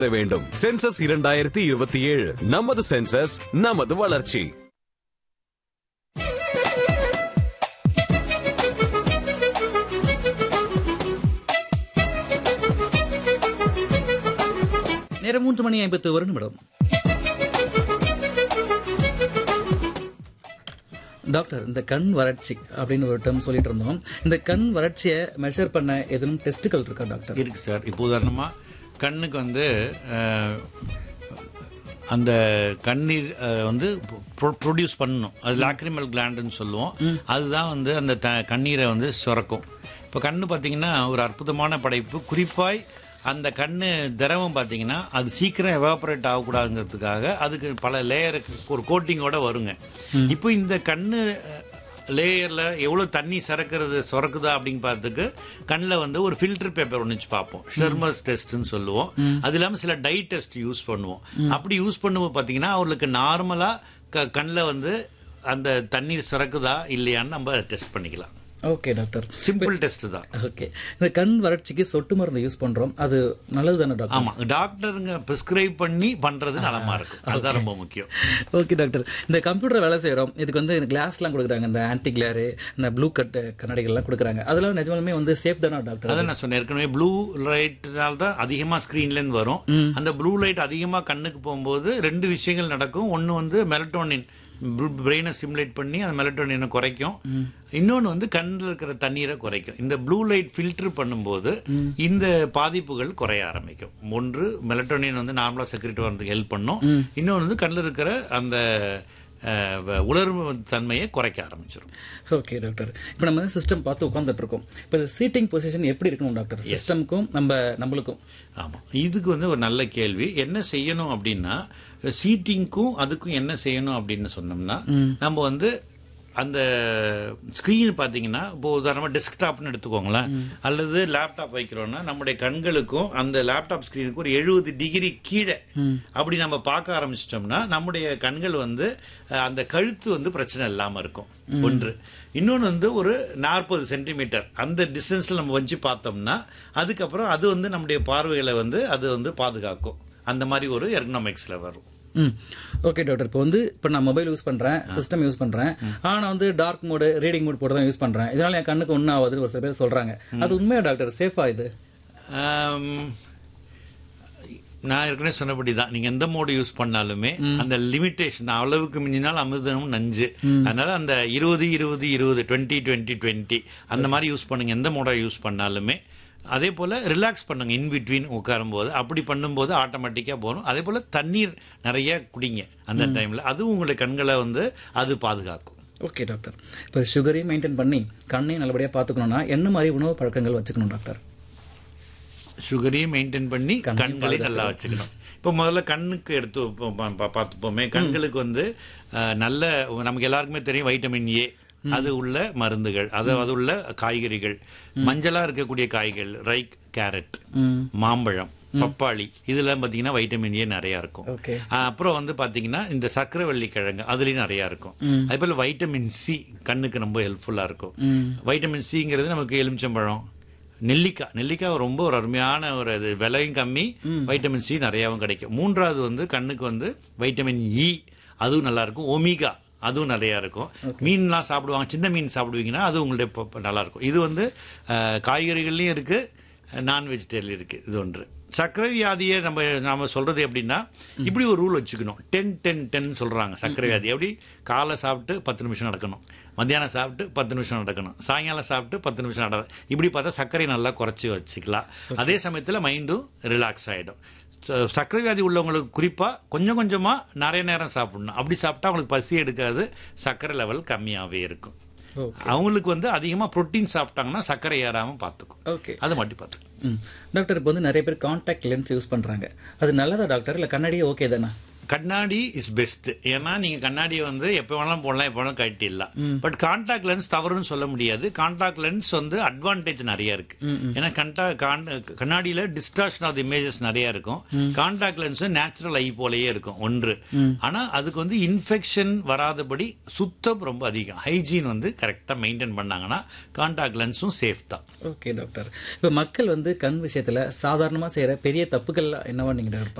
வேண்டும் சென்சஸ் இரண்டாயிரத்தி இருபத்தி ஏழு நமது சென்சஸ் நமது வளர்ச்சி நேரம் மூன்று மணி ஐம்பத்து ஒரு நிமிடம் டாக்டர் இந்த கண் வறட்சி அப்படின்னு ஒரு டேர்ம் சொல்லிட்டு இருந்தோம் இந்த கண் வறட்சியை மெஷர் பண்ண எதுவும் டெஸ்ட்டுகள் இருக்கா டாக்டர் இருக்கு சார் இப்போ உதாரணமாக கண்ணுக்கு வந்து அஹ், அந்த கண்ணீர் அஹ், வந்து ப்ரொடியூஸ் பண்ணணும் அது லாக்ரிமல் கிளாண்டுன்னு சொல்லுவோம் அதுதான் வந்து அந்த த கண்ணீரை வந்து சுரக்கும் இப்போ கண்ணு பார்த்தீங்கன்னா ஒரு அற்புதமான படைப்பு குறிப்பாய் அந்த கண்ணு திரவம் பார்த்தீங்கன்னா அது சீக்கிரம் எவாபரேட் ஆகக்கூடாதுங்கிறதுக்காக அதுக்கு பல லேயருக்கு ஒரு கோட்டிங்கோட வருங்க இப்போ இந்த கண்ணு லேயரில் எவ்வளோ தண்ணி சறக்கிறது சுரக்குதா அப்படின்னு பார்த்துக்கு கண்ணில் வந்து ஒரு ஃபில்டர் பேப்பர் ஒன்று வச்சு பார்ப்போம் ஷெர்மஸ் டெஸ்ட்னு சொல்லுவோம் அது இல்லாமல் சில டை டெஸ்ட் யூஸ் பண்ணுவோம் அப்படி யூஸ் பண்ணும்போது பார்த்தீங்கன்னா அவர்களுக்கு நார்மலாக க கண்ணில் வந்து அந்த தண்ணீர் சுரக்குதா இல்லையான்னு நம்ம டெஸ்ட் பண்ணிக்கலாம் ஓகே டாக்டர் சிம்பிள் டெஸ்ட் தான் ஓகே இந்த கண் வறட்சிக்கு சொட்டு மருந்து யூஸ் பண்றோம் அது நல்லது தானே டாக்டர் ஆமா டாக்டருங்க ப்ரிஸ்கிரைப் பண்ணி பண்றது நலமா இருக்கும் அதுதான் ரொம்ப முக்கியம் ஓகே டாக்டர் இந்த கம்ப்யூட்டர் வேலை செய்யறோம் இதுக்கு வந்து கிளாஸ்லாம் கொடுக்குறாங்க இந்த ஆன்டி கிளாரு இந்த ப்ளூ கட் கண்ணாடிகள்லாம் கொடுக்குறாங்க அதெல்லாம் நிஜமாலுமே வந்து சேஃப் தானே டாக்டர் அதான் நான் சொன்னேன் ஏற்கனவே ப்ளூ லைட்னால தான் அதிகமா ஸ்கிரீன்ல இருந்து வரும் அந்த ப்ளூ லைட் அதிகமா கண்ணுக்கு போகும்போது ரெண்டு விஷயங்கள் நடக்கும் ஒன்னு வந்து மெலட்டோனின் பிரெயினை ஸ்டிமுலேட் பண்ணி அந்த மெலட்டோனினை குறைக்கும் இன்னொன்று வந்து கண்ணில் இருக்கிற தண்ணீரை குறைக்கும் இந்த ப்ளூ லைட் ஃபில்டர் பண்ணும்போது இந்த பாதிப்புகள் குறைய ஆரம்பிக்கும் ஒன்று மெலட்டோனின் வந்து நார்மலாக செக்ரெட் வரதுக்கு ஹெல்ப் பண்ணும் இன்னொன்று வந்து கண்ணில் இருக்கிற அந்த அஹ், வ- உலர்வு தன்மையை குறைக்க ஆரம்பிச்சிடும் ஓகே டாக்டர் இப்போ நம்ம வந்து சிஸ்டம் பார்த்து உட்காந்துட்டு இருக்கோம் இப்போ இந்த சீட்டிங் பொசிஷன் எப்படி இருக்கணும் டாக்டர் சிஸ்டமுக்கும் நம்ம நம்மளுக்கும் ஆமாம் இதுக்கு வந்து ஒரு நல்ல கேள்வி என்ன செய்யணும் அப்படின்னா சீட்டிங்க்கும் அதுக்கும் என்ன செய்யணும் அப்படின்னு சொன்னோம்னா நம்ம வந்து அந்த ஸ்க்ரீன் பார்த்தீங்கன்னா இப்போ உதாரணமாக டெஸ்க்டாப்னு எடுத்துக்கோங்களேன் அல்லது லேப்டாப் வைக்கிறோம்னா நம்முடைய கண்களுக்கும் அந்த லேப்டாப் ஸ்க்ரீனுக்கும் ஒரு எழுபது டிகிரி கீழே அப்படி நம்ம பார்க்க ஆரம்பிச்சிட்டோம்னா நம்முடைய கண்கள் வந்து அஹ், அந்த கழுத்து வந்து பிரச்சனை இல்லாமல் இருக்கும் ஒன்று இன்னொன்று வந்து ஒரு நாற்பது சென்டிமீட்டர் அந்த டிஸ்டன்ஸில் நம்ம வச்சு பார்த்தோம்னா அதுக்கப்புறம் அது வந்து நம்முடைய பார்வைகளை வந்து அது வந்து பாதுகாக்கும் அந்த மாதிரி ஒரு எர்கனாமிக்ஸில் வரும் ம் ஓகே டாக்டர் இப்போ வந்து இப்போ நான் மொபைல் யூஸ் பண்றேன் சிஸ்டம் யூஸ் பண்றேன் ஆனா வந்து டார்க் மோடு ரீடிங் மோட் போட்டு தான் யூஸ் பண்றேன் இதனால என் கண்ணுக்கு ஒன்றும் ஆகுதுன்னு ஒரு சில பேர் சொல்றாங்க அது உண்மையா டாக்டர் சேஃபா இது ஆம், நான் ஏற்கனவே சொன்னபடி தான் நீங்க எந்த மோடு யூஸ் பண்ணாலுமே அந்த லிமிட்டேஷன் அளவுக்கு மிஞ்சினால் அமிர்தமும் நஞ்சு அதனால அந்த இருபது இருபது இருபது டுவெண்ட்டி டுவெண்ட்டி டுவெண்ட்டி அந்த மாதிரி யூஸ் பண்ணுங்க எந்த மோடை யூஸ் பண்ணாலுமே அதே போல் ரிலாக்ஸ் பண்ணுங்க இன் பிட்வீன் உட்காரும்போது அப்படி பண்ணும்போது ஆட்டோமேட்டிக்காக போகணும் அதே போல் தண்ணீர் நிறைய குடிங்க அந்த டைமில் அதுவும் உங்களுடைய கண்களை வந்து அது பாதுகாக்கும் ஓகே டாக்டர் இப்போ சுகரையும் மெயின்டைன் பண்ணி கண்ணையும் நல்லபடியாக பார்த்துக்கணும்னா என்ன மாதிரி உணவு பழக்கங்கள் வச்சுக்கணும் டாக்டர் சுகரையும் மெயின்டைன் பண்ணி கண்களையும் நல்லா வச்சுக்கணும் இப்போ முதல்ல கண்ணுக்கு எடுத்து பா- பா- பா- பார்த்துப்போமே கண்களுக்கு வந்து அஹ், நல்ல நமக்கு எல்லாருக்குமே தெரியும் வைட்டமின் ஏ அது உள்ள மருந்துகள் அது அது உள்ள காய்கறிகள் மஞ்சளா இருக்கக்கூடிய காய்கள் ரைக் கேரட் மாம்பழம் பப்பாளி இதுல பாத்தீங்கன்னா வைட்டமின் ஏ நிறைய இருக்கும் ஓகே ஆஹ் அப்புறம் வந்து பாத்தீங்கன்னா இந்த சக்கரவள்ளி கிழங்கு அதுலயும் நிறைய இருக்கும் அதே போல வைட்டமின் சி கண்ணுக்கு ரொம்ப ஹெல்ப்ஃபுல்லா இருக்கும் வைட்டமின் சிங்கிறது நமக்கு எலுமிச்சம்பழம் நெல்லிக்காய் நெல்லிக்காய் ரொம்ப ஒரு அருமையான ஒரு இது விலையும் கம்மி வைட்டமின் சி நிறையாவும் கிடைக்கும் மூன்றாவது வந்து கண்ணுக்கு வந்து வைட்டமின் இ அதுவும் நல்லா இருக்கும் ஒமிகா அதுவும் நிறையா இருக்கும் மீன்லாம் சாப்பிடுவாங்க சின்ன மீன் சாப்பிடுவீங்கன்னா அது உங்களுடைய ப- ப- நல்லா இருக்கும் இது வந்து ஆஹ், காய்கறிகள்லையும் இருக்கு நான் வெஜிடேரியன் இருக்கு இது ஒன்று சர்க்கரை வியாதியை நம்ம நாம சொல்றது எப்படின்னா இப்படி ஒரு ரூல் வச்சுக்கணும் டென் டென் டென் சொல்றாங்க சர்க்கரை வியாதி எப்படி காலை சாப்பிட்டு பத்து நிமிஷம் நடக்கணும் மத்தியானம் சாப்பிட்டு பத்து நிமிஷம் நடக்கணும் சாயங்காலம் சாப்பிட்டு பத்து நிமிஷம் நடக்கணும் இப்படி பார்த்தா சர்க்கரை நல்லா குறைச்சி வச்சுக்கலாம் அதே சமயத்தில் மைண்டும் ரிலாக்ஸ் ஆகிடும் சர்க்கரை வியாதி உள்ளவங்களுக்கு குறிப்பாக கொஞ்சம் கொஞ்சமாக நிறைய நேரம் சாப்பிடணும் அப்படி சாப்பிட்டா அவங்களுக்கு பசி எடுக்காது சர்க்கரை லெவல் கம்மியாகவே இருக்கும் ஓகே அவங்களுக்கு வந்து அதிகமாக புரோட்டீன் சாப்பிட்டாங்கன்னா சர்க்கரை ஏறாமல் பார்த்துக்கும் ஓகே அதை மட்டும் பார்த்துக்கும் ம் டாக்டர் இப்போ வந்து நிறைய பேர் காண்டாக்ட் லென்ஸ் யூஸ் பண்றாங்க அது நல்லதா டாக்டர் இல்லை கண்ணாடியே ஓகே தானே கண்ணாடி இஸ் பெஸ்ட் ஏன்னா நீங்க கண்ணாடியை வந்து எப்போ வேணாலும் போடலாம் எப்போ வேணாலும் கட்டிடலாம் பட் கான்டாக்ட் லென்ஸ் தவறுன்னு சொல்ல முடியாது கான்டாக்ட் லென்ஸ் வந்து அட்வான்டேஜ் நிறைய இருக்கு ஏன்னா கண்டா கண்ணாடியில டிஸ்டார்ஷன் ஆஃப் இமேஜஸ் நிறைய இருக்கும் கான்டாக்ட் லென்ஸ் நேச்சுரல் ஐ போலயே இருக்கும் ஒன்று ஆனா அதுக்கு வந்து இன்ஃபெக்ஷன் வராதபடி சுத்தம் ரொம்ப அதிகம் ஹைஜீன் வந்து கரெக்டா மெயின்டைன் பண்ணாங்கன்னா கான்டாக்ட் லென்ஸும் சேஃப் தான் ஓகே டாக்டர் இப்போ மக்கள் வந்து கண் விஷயத்துல சாதாரணமா செய்யற பெரிய தப்புகள் என்னவா நீங்க டாக்டர்